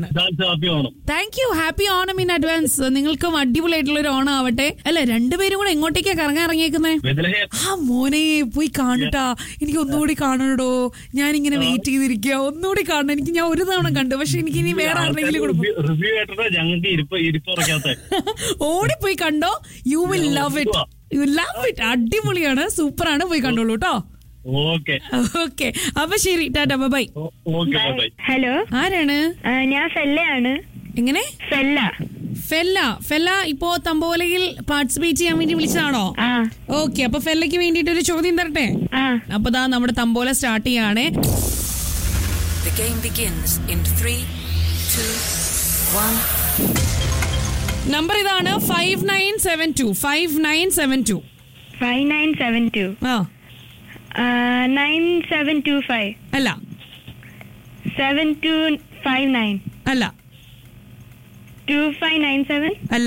Dance happy Onam thank you happy Onam in advance നിങ്ങൾക്കും അടിപൊളിയായിട്ടുള്ള ഒരു ഓണം ആവട്ടെ അല്ല രണ്ടുപേരും കൂടെ എങ്ങോട്ടേക്കാ കറങ്ങാൻ ഇറങ്ങിയേക്കുന്നേ ബദലഹേം ആ മോനെ പോയി കാണട്ടാ എനിക്ക് ഒന്നുകൂടി കാണണോ ഞാനിങ്ങനെ വെയിറ്റ് ചെയ്തിരിക്കുക ഒന്നുകൂടി കാണണം എനിക്ക് ഞാൻ ഒരു തവണ കണ്ടു പക്ഷെ എനിക്ക് ഇനി വേറെ ആരുടെങ്കിലും കൊടുക്കും റിവ്യൂ കേട്ടിട്ട് ഞങ്ങൾക്ക് ഇരിപ്പ് ഇരിപ്പുറക്കാത്ത ഓടിപ്പോയി കണ്ടോ you will love it you love it അടിപൊളിയാണ് സൂപ്പറാണ് പോയി കണ്ടോളൂ കേട്ടോ ഓക്കെ ഓക്കെ അപ്പൊ ശരി ടാറ്റ ബൈ ഓക്കെ ബൈ ഹലോ ആരാണ് ആ, ഞാൻ ഫെല്ലയാണ് എങ്ങനെ ഫെല്ല ഫെല്ല ഫെല്ല ഇപ്പോ തമ്പോലയിൽ പാർട്ടിസിപ്പേറ്റ് ചെയ്യാൻ വേണ്ടി വിളിച്ചതാണോ ആ ഓക്കെ അപ്പൊ ഫെല്ലയ്ക്ക് വേണ്ടിട്ട് ഒരു ചോദ്യം തരട്ടെ ആ അപ്പൊ ദാ നമ്മുടെ തമ്പോല സ്റ്റാർട്ട് ചെയ്യാണ് The game begins in three, two, one. Number ഇതാണ് five nine seven two five nine seven two five nine seven two ആ നയൻ സെവൻ ടു ഫൈവ് അല്ല സെവൻ ടു ഫൈവ് നയൻ അല്ല ടു ഫൈവ് നയൻ സെവൻ അല്ല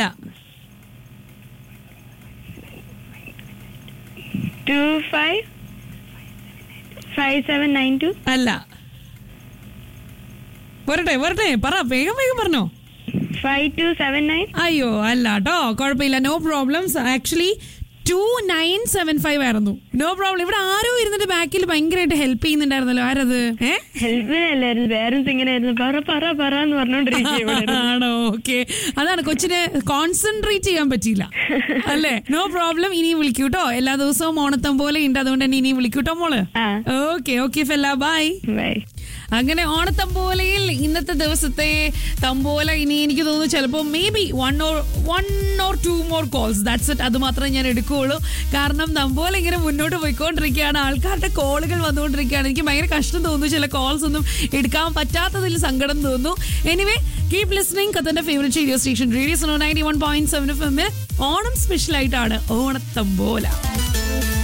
two five five seven nine two അല്ല വരട്ടെ വരട്ടെ പറ വേഗം വേഗം പറഞ്ഞോ ഫൈവ് ടു സെവൻ നയൻ അയ്യോ അല്ല കേട്ടോ കുഴപ്പമില്ല no problems actually two nine seven five ആയിരുന്നു നോ പ്രോബ്ലം ഇവിടെ ആരോ ഇരുന്നിട്ട് ബാക്കിൽ ഭയങ്കരമായിട്ട് ഹെൽപ്പ് ചെയ്യുന്നുണ്ടായിരുന്നല്ലോ ആരത് ഏ ഹെൽപ്പിനല്ലായിരുന്നു പേരൻസ് ഇങ്ങനെയായിരുന്നു പറ പറ പറ എന്ന് പറഞ്ഞോണ്ടിരിക്കുക ആണോ ഓക്കെ അതാണ് കൊച്ചിന് കോൺസെൻട്രേറ്റ് ചെയ്യാൻ പറ്റിയില്ല അല്ലേ നോ പ്രോബ്ലം ഇനി വിളിക്കൂട്ടോ എല്ലാ ദിവസവും ഓണത്തം പോലെ ഉണ്ട് അതുകൊണ്ട് തന്നെ ഇനി വിളിക്കൂട്ടോ മോള് ആ okay okay fella bye bye അങ്ങനെ ഓണത്തമ്പോലയിൽ ഇന്നത്തെ ദിവസത്തെ തമ്പോല ഇനി എനിക്ക് തോന്നുന്നു ചിലപ്പോൾ maybe one or one or two more calls that's it അത് മാത്രമേ ഞാൻ എടുക്കുകയുള്ളൂ കാരണം തമ്പോല ഇങ്ങനെ മുന്നോട്ട് പോയിക്കൊണ്ടിരിക്കുകയാണ് ആൾക്കാരുടെ കോളുകൾ വന്നുകൊണ്ടിരിക്കുകയാണ് എനിക്ക് ഭയങ്കര കഷ്ടം തോന്നുന്നു ചില കോൾസ് ഒന്നും എടുക്കാൻ പറ്റാത്തതിൽ സങ്കടം തോന്നുന്നു എനിവേ കീപ് ലിസ്ണിംഗ് കത്തന്റെ ഫേവറേറ്റ് റേഡിയോ സ്റ്റേഷൻ റേഡിയോ സോ ninety one point seven F എമ്മിൽ ഓണം സ്പെഷ്യൽ ആയിട്ടാണ് ഓണത്തമ്പോല